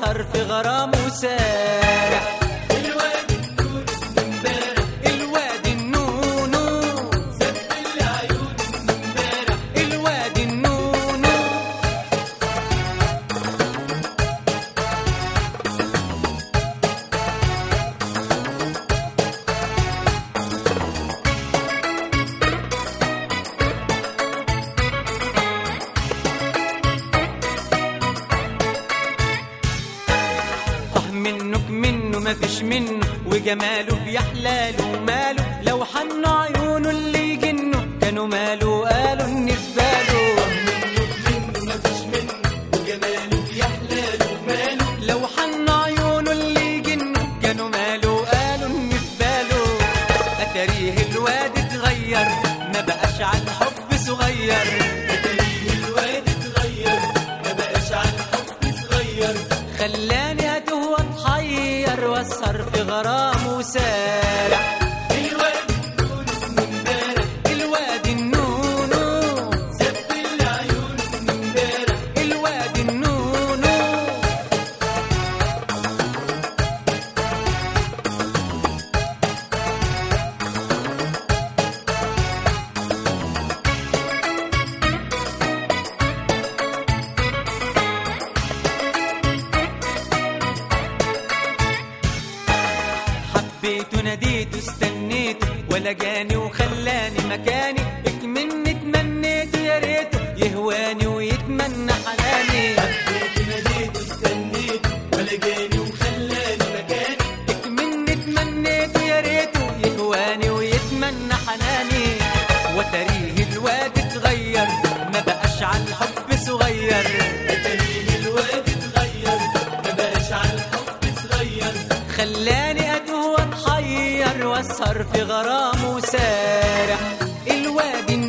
واسهر في غرامه سارح الواد النور امبارح الواد النونو سبل لي عيون امبارح الواد النونو طه منك منه مفيش منه وجماله بيحلاله وماله لو حنوا عيونه اللي يجنوا كانوا ماله قالوا ان في باله منه مفيش منه وجماله يحلى وماله لو حنوا عيونه اللي يجنوا كانوا ماله قالوا ان في باله اتاريه الواد اتغير ما بقاش عن حب صغير اتاريه الواد اتغير ما بقاش عن حب صغير خلاني اتوه واتحير واسهر في غرامه سارح الواد النور امبارح الواد النونو سبل لي عيون امبارح الواد النونو حبيته ناديته استنيته ولا جاني وخلاني مكاني اكمني تمنيته يا ريته يهواني ويتمنى حناني حبيت ناديته استنيته ولا جاني وخلاني مكاني اكمني تمنيته يا ريته يهواني ويتمنى حناني وتاريه الواد اتغير ما بقاش عن حب صغير اتاريه الواد اتغير ما بقاش عن حب صغير خلاني اتوه واتحير واسهر في غرامه سارح الواد